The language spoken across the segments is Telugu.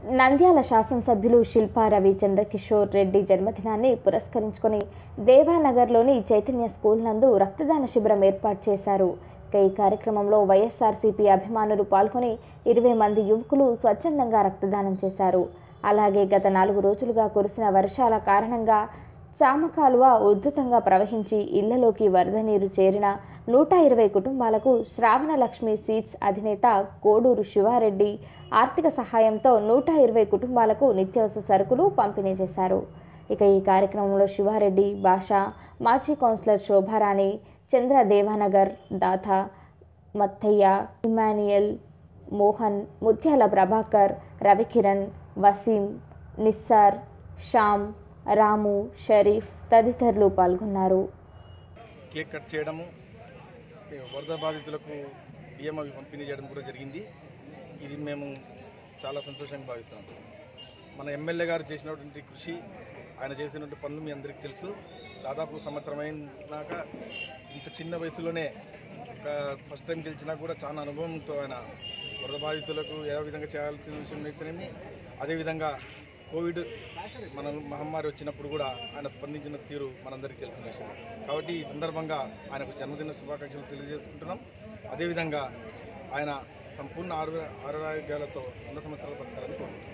నంద్యాల శాసనసభ్యులు శిల్పా రవి చంద్రకిషోర్ రెడ్డి జన్మదినాన్ని పురస్కరించుకొని దేవానగర్లోని చైతన్య స్కూల్ నందు రక్తదాన శిబిరం ఏర్పాటు చేశారు ఇక ఈ కార్యక్రమంలో వైఎస్ఆర్సీపీ అభిమానులు పాల్గొని ఇరవై మంది యువకులు స్వచ్ఛందంగా రక్తదానం చేశారు అలాగే గత నాలుగు రోజులుగా కురిసిన వర్షాల కారణంగా చామకాలువ ఉధృతంగా ప్రవహించి ఇళ్లలోకి వరద నీరు చేరిన నూట ఇరవై కుటుంబాలకు శ్రావణ లక్ష్మి సీడ్స్ అధినేత కోడూరు శివారెడ్డి ఆర్థిక సహాయంతో నూట ఇరవై కుటుంబాలకు నిత్యావసర సరుకులు పంపిణీ చేశారు ఇక ఈ కార్యక్రమంలో శివారెడ్డి భాష మాజీ కౌన్సిలర్ శోభారాణి చంద్ర దేవానగర్ దాత మత్తయ్య ఇమాన్యుయల్ మోహన్ ముత్యాల ప్రభాకర్ రవికిరణ్ వసీం నిస్సార్ శ్యామ్ రాము షరీఫ్ తదితరులు పాల్గొన్నారు కేక్ కట్ చేయడము ఈ వరద బాధితులకు బియ్యం అవి పంపిణీ చేయడం కూడా జరిగింది ఇది మేము చాలా సంతోషంగా భావిస్తున్నాం మన ఎమ్మెల్యే గారు చేసినటువంటి కృషి ఆయన చేసినటువంటి పనులు మీ అందరికీ తెలుసు దాదాపు సంవత్సరం అయినాక ఇంత చిన్న వయసులోనే ఒక ఫస్ట్ టైం గెలిచినా కూడా చాలా అనుభవంతో ఆయన వరద బాధితులకు ఏ విధంగా చేయాల్సిన విషయం అయితేనేమి అదేవిధంగా కోవిడ్ మన మహమ్మారి వచ్చినప్పుడు కూడా ఆయన స్పందించిన తీరు మనందరికీ తెలిసిన విషయం కాబట్టి ఈ సందర్భంగా ఆయనకు జన్మదిన శుభాకాంక్షలు తెలియజేసుకుంటున్నాం అదేవిధంగా ఆయన సంపూర్ణ ఆరు ఆరోగ్యాలతో వంద సంవత్సరాల బతకాలని కోరుకుంటున్నాం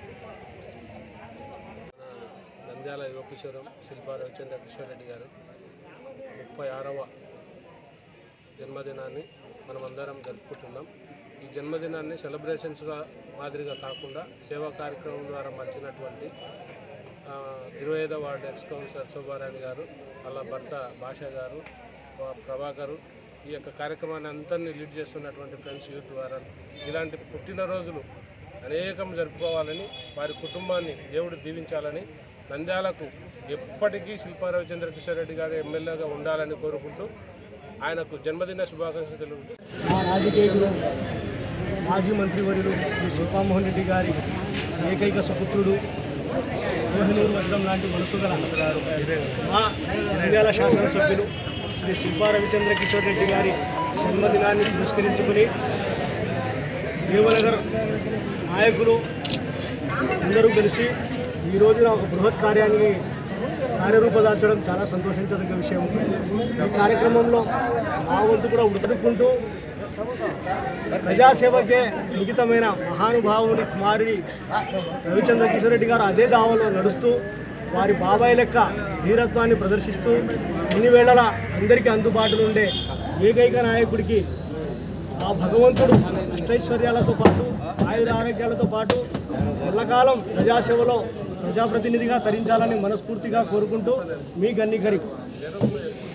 మన నంద్యాల యువకిషోరం శిల్పా రవిచంద్ర కిషోర్ రెడ్డి గారు ముప్పై ఆరవ జన్మదినాన్ని మనమందరం జరుపుకుంటున్నాం ఈ జన్మదినాన్ని సెలబ్రేషన్స్గా మాదిరిగా కాకుండా సేవా కార్యక్రమం ద్వారా మలిచినటువంటి ఆ, ఇరవై ఐదవ వార్డు ఎక్స్ కౌన్సిలర్ శోభారాణి గారు వాళ్ళ భర్త భాష గారు వా- ప్రభాకరు ఈ యొక్క కార్యక్రమాన్ని అంతరినీ లీడ్ చేస్తున్నటువంటి ఫ్రెండ్స్ యూత్ ద్వారా ఇలాంటి పుట్టినరోజులు అనేకం జరుపుకోవాలని వారి కుటుంబాన్ని దేవుడు దీవించాలని నంద్యాలకు ఎప్పటికీ శిల్పా రవిచంద్ర కిషోర్ రెడ్డి గారు ఎమ్మెల్యేగా ఉండాలని కోరుకుంటూ ఆయనకు జన్మదిన శుభాకాంక్షలు తెలుపుతూ మా రాజకీయులు మాజీ మంత్రివర్యులు శ్రీ శిల్పామోహన్ రెడ్డి గారి ఏకైక సుపుత్రుడు కోహినూరు వజ్రం లాంటి మనసు గల మా నంద్యాల శాసనసభ్యులు శ్రీ శిల్పా రవిచంద్ర కిషోర్ రెడ్డి గారి జన్మదినాన్ని పురస్కరించుకుని దేవనగర్ నాయకులు అందరూ కలిసి ఈ రోజున ఒక బృహత్ కార్యాన్ని కార్యరూపదాల్చడం చాలా సంతోషించదగ్గ విషయం ఈ కార్యక్రమంలో మా వంతు కూడా ఉడతడుకుంటూ ప్రజాసేవకే అంకితమైన మహానుభావుని కుమారుడి రవిచంద్ర కిషోర్ రెడ్డి గారు అదే దావలో నడుస్తూ వారి బాబాయ్ లెక్క ధీరత్వాన్ని ప్రదర్శిస్తూ అన్ని వేళలా అందరికీ అందుబాటులో ఉండే ఏకైక నాయకుడికి ఆ భగవంతుడు అష్టైశ్వర్యాలతో పాటు ఆయుర ఆరోగ్యాలతో పాటు ఎల్లకాలం ప్రజాసేవలో ప్రజాప్రతినిధిగా తరించాలని మనస్ఫూర్తిగా కోరుకుంటూ మీ గన్ని గరీబ్